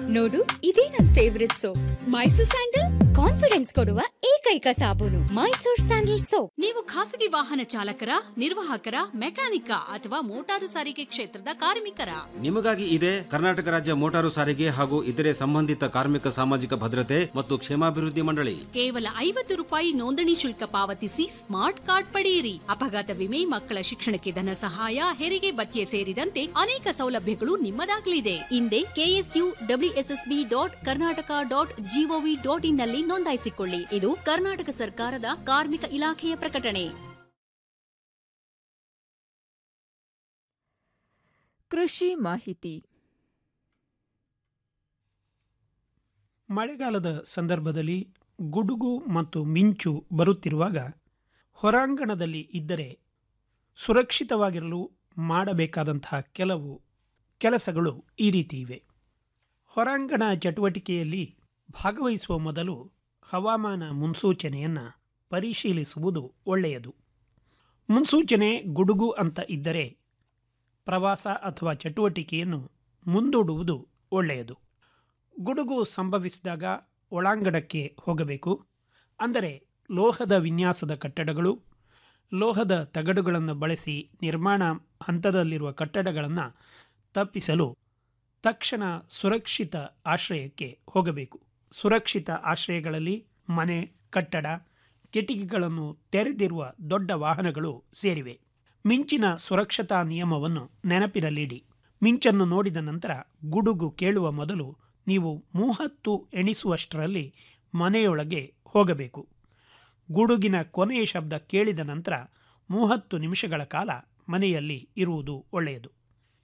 ನೋಡು ಇದೇ ನನ್ favourite soap Mysore sandal confidence ಕೊಡುವ ಏಕೈಕ ಸಾಬೂನು ಮೈಸೂರ್ ಸ್ಯಾಂಡಲ್ ಸೋಪ್ ನೀವು ಖಾಸಗಿ ವಾಹನ ಚಾಲಕರ ನಿರ್ವಾಹಕರ ಮೆಕ್ಯಾನಿಕ ಅಥವಾ ಮೋಟಾರು ಸಾರಿಗೆ ಕ್ಷೇತ್ರದ ಕಾರ್ಮಿಕರ ನಿಮಗಾಗಿ ಇದೆ ಕರ್ನಾಟಕ ರಾಜ್ಯ ಮೋಟಾರು ಸಾರಿಗೆ ಹಾಗೂ ಇತರೆ ಸಂಬಂಧಿತ ಕಾರ್ಮಿಕ ಸಾಮಾಜಿಕ ಭದ್ರತೆ ಮತ್ತು ಕ್ಷೇಮಾಭಿವೃದ್ಧಿ ಮಂಡಳಿ ಕೇವಲ ಐವತ್ತು ರೂಪಾಯಿ ನೋಂದಣಿ ಶುಲ್ಕ ಪಾವತಿಸಿ ಸ್ಮಾರ್ಟ್ ಕಾರ್ಡ್ ಪಡೆಯಿರಿ ಅಪಘಾತ ವಿಮೆ ಮಕ್ಕಳ ಶಿಕ್ಷಣಕ್ಕೆ ಧನ ಸಹಾಯ ಹೆರಿಗೆ ಭತ್ಯೆ ಸೇರಿದಂತೆ ಅನೇಕ ಸೌಲಭ್ಯಗಳು ನಿಮ್ಮದಾಗಲಿದೆ ಹಿಂದೆ K S U W S S B dot Karnataka dot G O V dot in ನಲ್ಲಿ ನೋಂದಾಯಿಸಿಕೊಳ್ಳಿ ಇದು ಕರ್ನಾಟಕ ಸರ್ಕಾರದ ಕಾರ್ಮಿಕ ಇಲಾಖೆಯ ಪ್ರಕಟಣೆ ಕೃಷಿ ಮಾಹಿತಿ ಮಳೆಗಾಲದ ಸಂದರ್ಭದಲ್ಲಿ ಗುಡುಗು ಮತ್ತು ಮಿಂಚು ಬರುತ್ತಿರುವಾಗ ಹೊರಾಂಗಣದಲ್ಲಿ ಇದ್ದರೆ ಸುರಕ್ಷಿತವಾಗಿರಲು ಮಾಡಬೇಕಾದಂತಹ ಕೆಲವು ಕೆಲಸಗಳು ಈ ರೀತಿ ಇವೆ ಹೊರಾಂಗಣ ಚಟುವಟಿಕೆಯಲ್ಲಿ ಭಾಗವಹಿಸುವ ಮೊದಲು ಹವಾಮಾನ ಮುನ್ಸೂಚನೆಯನ್ನು ಪರಿಶೀಲಿಸುವುದು ಒಳ್ಳೆಯದು ಮುನ್ಸೂಚನೆ ಗುಡುಗು ಅಂತ ಇದ್ದರೆ ಪ್ರವಾಸ ಅಥವಾ ಚಟುವಟಿಕೆಯನ್ನು ಮುಂದೂಡುವುದು ಒಳ್ಳೆಯದು ಗುಡುಗು ಸಂಭವಿಸಿದಾಗ ಒಳಾಂಗಣಕ್ಕೆ ಹೋಗಬೇಕು ಅಂದರೆ ಲೋಹದ ವಿನ್ಯಾಸದ ಕಟ್ಟಡಗಳು ಲೋಹದ ತಗಡುಗಳನ್ನು ಬಳಸಿ ನಿರ್ಮಾಣ ಹಂತದಲ್ಲಿರುವ ಕಟ್ಟಡಗಳನ್ನು ತಪ್ಪಿಸಲು ತಕ್ಷಣ ಸುರಕ್ಷಿತ ಆಶ್ರಯಕ್ಕೆ ಹೋಗಬೇಕು ಸುರಕ್ಷಿತ ಆಶ್ರಯಗಳಲ್ಲಿ ಮನೆ ಕಟ್ಟಡ ಕಿಟಕಿಗಳನ್ನು ತೆರೆದಿರುವ ದೊಡ್ಡ ವಾಹನಗಳು ಸೇರಿವೆ ಮಿಂಚಿನ ಸುರಕ್ಷತಾ ನಿಯಮವನ್ನು ನೆನಪಿನಲ್ಲಿಡಿ ಮಿಂಚನ್ನು ನೋಡಿದ ನಂತರ ಗುಡುಗು ಕೇಳುವ ಮೊದಲು ನೀವು ಮೂವತ್ತು ಎಣಿಸುವಷ್ಟರಲ್ಲಿ ಮನೆಯೊಳಗೆ ಹೋಗಬೇಕು ಗುಡುಗಿನ ಕೊನೆಯ ಶಬ್ದ ಕೇಳಿದ ನಂತರ ಮೂವತ್ತು ನಿಮಿಷಗಳ ಕಾಲ ಮನೆಯಲ್ಲಿ ಇರುವುದು ಒಳ್ಳೆಯದು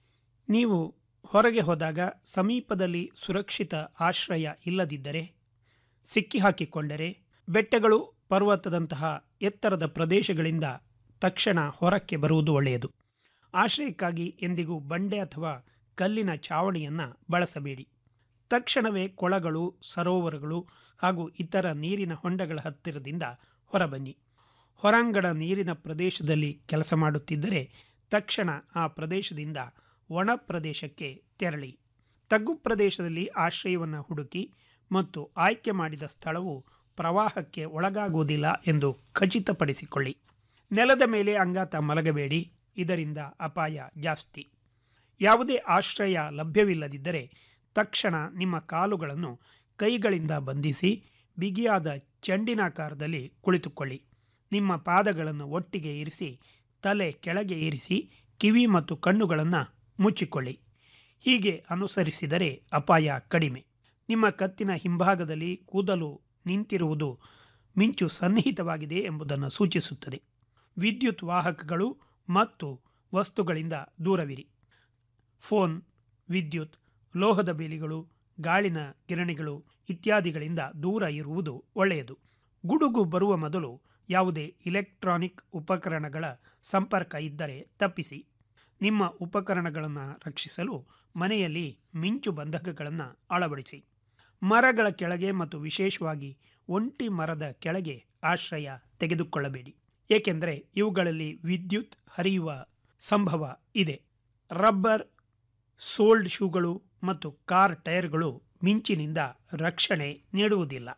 ನೀವು ಹೊರಗೆ ಹೋದಾಗ ಸಮೀಪದಲ್ಲಿ ಸುರಕ್ಷಿತ ಆಶ್ರಯ ಇಲ್ಲದಿದ್ದರೆ ಸಿಕ್ಕಿಹಾಕಿಕೊಂಡರೆ ಬೆಟ್ಟಗಳು ಪರ್ವತದಂತಹ ಎತ್ತರದ ಪ್ರದೇಶಗಳಿಂದ ತಕ್ಷಣ ಹೊರಕ್ಕೆ ಬರುವುದು ಒಳ್ಳೆಯದು ಆಶ್ರಯಕ್ಕಾಗಿ ಎಂದಿಗೂ ಬಂಡೆ ಅಥವಾ ಕಲ್ಲಿನ ಚಾವಣಿಯನ್ನು ಬಳಸಬೇಡಿ ತಕ್ಷಣವೇ ಕೊಳಗಳು ಸರೋವರಗಳು ಹಾಗೂ ಇತರ ನೀರಿನ ಹೊಂಡಗಳ ಹತ್ತಿರದಿಂದ ಹೊರಬನ್ನಿ ಹೊರಾಂಗಣ ನೀರಿನ ಪ್ರದೇಶದಲ್ಲಿ ಕೆಲಸ ಮಾಡುತ್ತಿದ್ದರೆ ತಕ್ಷಣ ಆ ಪ್ರದೇಶದಿಂದ ಒಣ ಪ್ರದೇಶಕ್ಕೆ ತೆರಳಿ ತಗ್ಗು ಪ್ರದೇಶದಲ್ಲಿ ಆಶ್ರಯವನ್ನು ಹುಡುಕಿ ಮತ್ತು ಆಯ್ಕೆ ಮಾಡಿದ ಸ್ಥಳವು ಪ್ರವಾಹಕ್ಕೆ ಒಳಗಾಗುವುದಿಲ್ಲ ಎಂದು ಖಚಿತಪಡಿಸಿಕೊಳ್ಳಿ ನೆಲದ ಮೇಲೆ ಅಂಗಾತ ಮಲಗಬೇಡಿ ಇದರಿಂದ ಅಪಾಯ ಜಾಸ್ತಿ ಯಾವುದೇ ಆಶ್ರಯ ಲಭ್ಯವಿಲ್ಲದಿದ್ದರೆ ತಕ್ಷಣ ನಿಮ್ಮ ಕಾಲುಗಳನ್ನು ಕೈಗಳಿಂದ ಬಂಧಿಸಿ ಬಿಗಿಯಾದ ಚೆಂಡಿನಾಕಾರದಲ್ಲಿ ಕುಳಿತುಕೊಳ್ಳಿ ನಿಮ್ಮ ಪಾದಗಳನ್ನು ಒಟ್ಟಿಗೆ ಇರಿಸಿ ತಲೆ ಕೆಳಗೆ ಇರಿಸಿ ಕಿವಿ ಮತ್ತು ಕಣ್ಣುಗಳನ್ನು ಮುಚ್ಚಿಕೊಳ್ಳಿ ಹೀಗೆ ಅನುಸರಿಸಿದರೆ ಅಪಾಯ ಕಡಿಮೆ ನಿಮ್ಮ ಕತ್ತಿನ ಹಿಂಭಾಗದಲ್ಲಿ ಕೂದಲು ನಿಂತಿರುವುದು ಮಿಂಚು ಸನ್ನಿಹಿತವಾಗಿದೆ ಎಂಬುದನ್ನು ಸೂಚಿಸುತ್ತದೆ ವಿದ್ಯುತ್ ವಾಹಕಗಳು ಮತ್ತು ವಸ್ತುಗಳಿಂದ ದೂರವಿರಿ ಫೋನ್ ವಿದ್ಯುತ್ ಲೋಹದ ಬೇಲಿಗಳು ಗಾಳಿನ ಗಿರಣಿಗಳು ಇತ್ಯಾದಿಗಳಿಂದ ದೂರ ಇರುವುದು ಒಳ್ಳೆಯದು ಗುಡುಗು ಬರುವ ಮೊದಲು ಯಾವುದೇ ಇಲೆಕ್ಟ್ರಾನಿಕ್ ಉಪಕರಣಗಳ ಸಂಪರ್ಕ ಇದ್ದರೆ ತಪ್ಪಿಸಿ ನಿಮ್ಮ ಉಪಕರಣಗಳನ್ನು ರಕ್ಷಿಸಲು ಮನೆಯಲ್ಲಿ ಮಿಂಚು ಬಂಧಕಗಳನ್ನು ಅಳವಡಿಸಿ ಮರಗಳ ಕೆಳಗೆ ಮತ್ತು ವಿಶೇಷವಾಗಿ ಒಂಟಿ ಮರದ ಕೆಳಗೆ ಆಶ್ರಯ ತೆಗೆದುಕೊಳ್ಳಬೇಡಿ ಏಕೆಂದರೆ ಇವುಗಳಲ್ಲಿ ವಿದ್ಯುತ್ ಹರಿಯುವ ಸಂಭವ ಇದೆ ರಬ್ಬರ್ ಸೋಲ್ಡ್ ಶೂಗಳು ಮತ್ತು ಕಾರ್ ಟೈರ್ಗಳು ಮಿಂಚಿನಿಂದ ರಕ್ಷಣೆ ನೀಡುವುದಿಲ್ಲ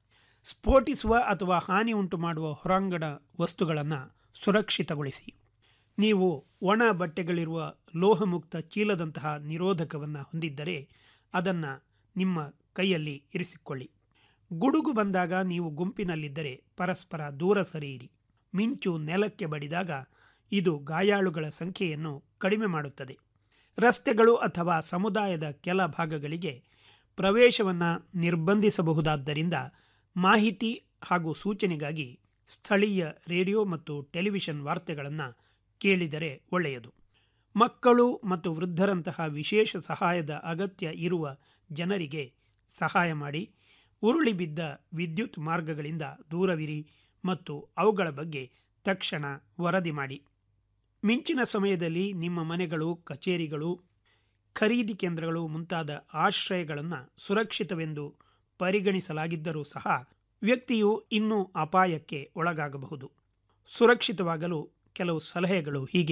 ಸ್ಫೋಟಿಸುವ ಅಥವಾ ಹಾನಿ ಉಂಟು ಮಾಡುವ ಹೊರಾಂಗಣ ವಸ್ತುಗಳನ್ನು ಸುರಕ್ಷಿತಗೊಳಿಸಿ ನೀವು ಒಣ ಬಟ್ಟೆಗಳಿರುವ ಲೋಹಮುಕ್ತ ಚೀಲದಂತಹ ನಿರೋಧಕವನ್ನು ಹೊಂದಿದ್ದರೆ ಅದನ್ನು ನಿಮ್ಮ ಕೈಯಲ್ಲಿ ಇರಿಸಿಕೊಳ್ಳಿ ಗುಡುಗು ಬಂದಾಗ ನೀವು ಗುಂಪಿನಲ್ಲಿದ್ದರೆ ಪರಸ್ಪರ ದೂರ ಸರಿಯಿರಿ ಮಿಂಚು ನೆಲಕ್ಕೆ ಬಡಿದಾಗ ಇದು ಗಾಯಾಳುಗಳ ಸಂಖ್ಯೆಯನ್ನು ಕಡಿಮೆ ಮಾಡುತ್ತದೆ ರಸ್ತೆಗಳು ಅಥವಾ ಸಮುದಾಯದ ಕೆಲ ಭಾಗಗಳಿಗೆ ಪ್ರವೇಶವನ್ನು ನಿರ್ಬಂಧಿಸಬಹುದಾದ್ದರಿಂದ ಮಾಹಿತಿ ಹಾಗೂ ಸೂಚನೆಗಾಗಿ ಸ್ಥಳೀಯ ರೇಡಿಯೋ ಮತ್ತು ಟೆಲಿವಿಷನ್ ವಾರ್ತೆಗಳನ್ನು ಕೇಳಿದರೆ ಒಳ್ಳೆಯದು ಮಕ್ಕಳು ಮತ್ತು ವೃದ್ಧರಂತಹ ವಿಶೇಷ ಸಹಾಯದ ಅಗತ್ಯ ಇರುವ ಜನರಿಗೆ ಸಹಾಯ ಮಾಡಿ ಉರುಳಿ ಬಿದ್ದ ವಿದ್ಯುತ್ ಮಾರ್ಗಗಳಿಂದ ದೂರವಿರಿ ಮತ್ತು ಅವುಗಳ ಬಗ್ಗೆ ತಕ್ಷಣ ವರದಿ ಮಾಡಿ ಮಿಂಚಿನ ಸಮಯದಲ್ಲಿ ನಿಮ್ಮ ಮನೆಗಳು ಕಚೇರಿಗಳು ಖರೀದಿ ಕೇಂದ್ರಗಳು ಮುಂತಾದ ಆಶ್ರಯಗಳನ್ನು ಸುರಕ್ಷಿತವೆಂದು ಪರಿಗಣಿಸಲಾಗಿದ್ದರೂ ಸಹ ವ್ಯಕ್ತಿಯು ಇನ್ನೂ ಅಪಾಯಕ್ಕೆ ಒಳಗಾಗಬಹುದು ಸುರಕ್ಷಿತವಾಗಲು ಕೆಲವು ಸಲಹೆಗಳು ಹೀಗೆ